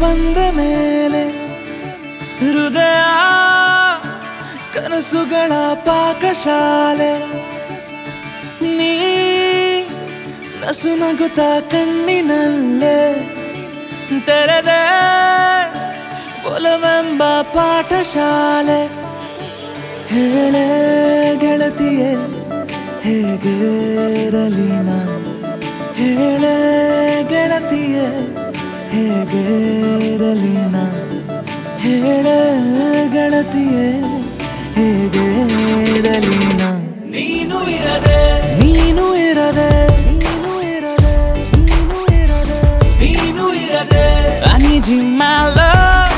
ಬಂದ ಮೇಲೆ ಹೃದಯ ಕನಸುಗಳ ಪಾಕಶಾಲೆ ನೀ ನಸು ನಗುತ್ತ ಕಣ್ಣಿನಲ್ಲೇ ತೆರೆದೆ ಒಲವೆಂಬ ಪಾಠಶಾಲೆ ಹೇಳೆ ಗೆಳತಿಯೇ ಹೇಗಿರಲಿ ನಾ ಹೇಳೆ ಗೆಳತಿಯೇ ಹೇಗಿರಲಿ ನಾ ಹೇಳೆ ಗೆಳತಿಯೇ ಹೇಗಿರಲಿ ನಾ ನೀನು ಇರದೆ ನೀನು ಇರದೆ ನೀನು ಇರದೆ ನೀನು ಇರದೆ ನೀನು ಇರದೆ I need you my love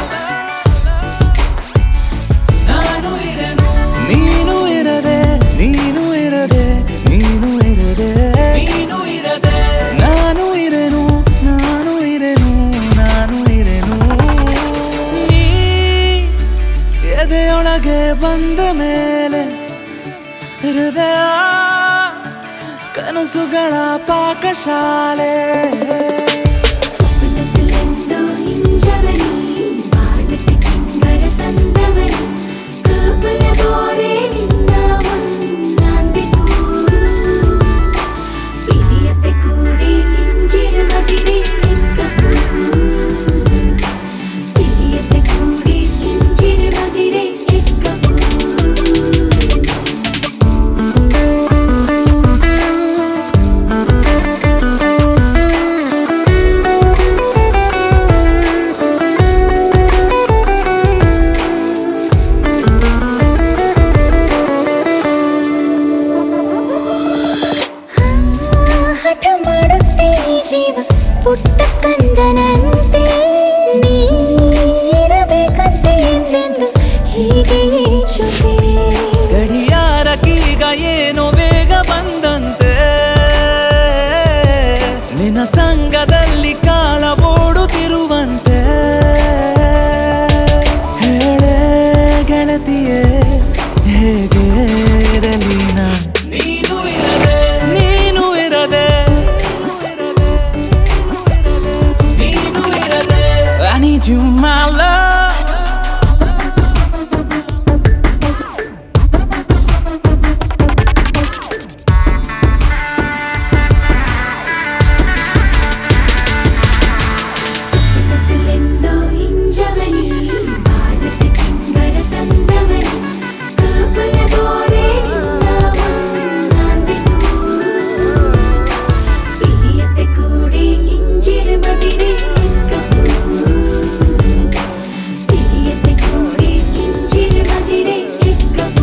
ನಾನು ಇರನು ನೀನು ಇರದೆ ನೀನು ಇರದೆ ನೀನು ಇರದೆ ನೀನು ಇರದೆ ನಾನು ಇರೆನು ನಾನು ಇರೆನು ನಾನು ಇರೆನು ನೀ ಎದೆಯೊಳಗೆ ಬಂದ ಮೇಲೆ ಹೃದಯ ಕನಸುಗಳ ಪಾಕಶಾಲೆ സ്വപ്നത്തിലെന്തോ ഇഞ്ചവനി വാഴത്തെ ചിങ്കര തന്തവനി കാപ്പല പോലെ നിന്ന ഒന്നാന്തി കൂറു പിരിയത്തെ കൂടി ഇഞ്ചിരമതിരെ എക്കപ്പൂ പിരിയത്തെ കൂടി ഇഞ്ചിരമതിരെ എക്കപ്പൂ ಹಠ ಮಾಡುತ್ತೆ ಈ ಜೀವ ಪುಟ್ಟ ಕಂದನಂತೆ ನೀರಬೇಕಂತೆ ಎಂದೆಂದು ಹೀಗೆ ಜೊತೆ ಗಡಿಯಾರಕ್ಕೀಗ ಏನೋ ಬೇಗ ಬಂದಂತೆ ನಿನ್ನ ಸಂಘದಲ್ಲಿ ಕಾಲ ಓಡುತ್ತಿರುವಂತೆ ಹೇಳೆ ಗೆಳತಿಯೇ ಹೇಗೆ ಇರಲಿ ನಾ ನೀನು ಇರದೆ ನೀನು ಇರದೆ ನೀನು ಇರದೆ I need you my love സ്വപ്നത്തിലെന്തോ ഇഞ്ചവനി വാഴത്തെ ചിങ്കര തന്തവനി കാപ്പല പോലെ നിന്ന ഒന്നാന്തി കൂറു പിരിയത്തെ കൂടി ഇഞ്ചിരമതിരെ എക്കപ്പൂ പിരിയത്തെ കൂടി ഇഞ്ചിരമതിരെ ಎಕ್ಕಪೂ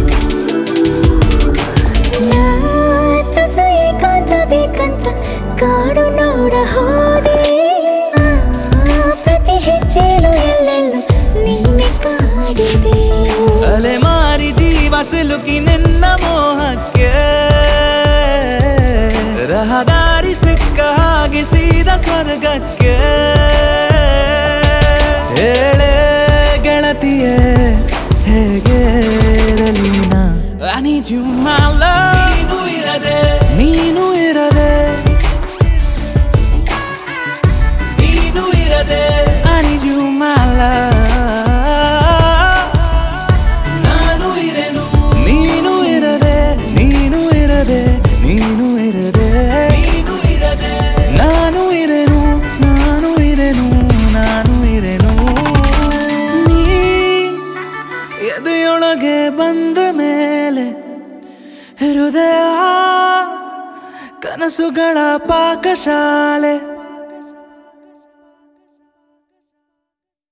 ನಾತಸ ಏಕಾಂತ ಬೇಕಂತ ಕಾಡು ನೋಡ ಹೋದೆ ಆ, ಪ್ರತಿ ಹೆಜ್ಜೆಲು ಎಲ್ಲೆಲ್ಲೂ ನೀನೆ ಕಾಡಿದೆ ಅಲೆಮಾರಿ ಜೀವ ಸಿಲುಕಿ ನಿನ್ನ ಮೋಹಕ್ಕೆ ರಹದಾರಿ ಸಿಕ್ಕ ಹಾಗೆ ಸೀದ ಸ್ವರ್ಗಕ್ಕೆ ಹೇಳೆ ಗೆಳತಿಯೇ ಹೇಗೆ ಇರಲಿ ನಾ I need you my love ನೀನು ಇರದೆ ನೀನು ಇರದೆ ನೀನು ಇರದೆ I need you my love ನಾನು ಇರೆನು ನೀನು ಇರದೆ ನೀನು ಇರದೆ ನೀನು ಇರದೆ ನೀನು ಇರದೆ ನಾನು ಇರೆನು ನಾನು ಇರೆನು ನಾನು ಇರೆನು ನೀ ಎದೆಯೊಳಗೆ ಬಂದ ಮೇಲೆ ಹೃದಯ ಕನಸುಗಳ ಪಾಕಶಾಲೆ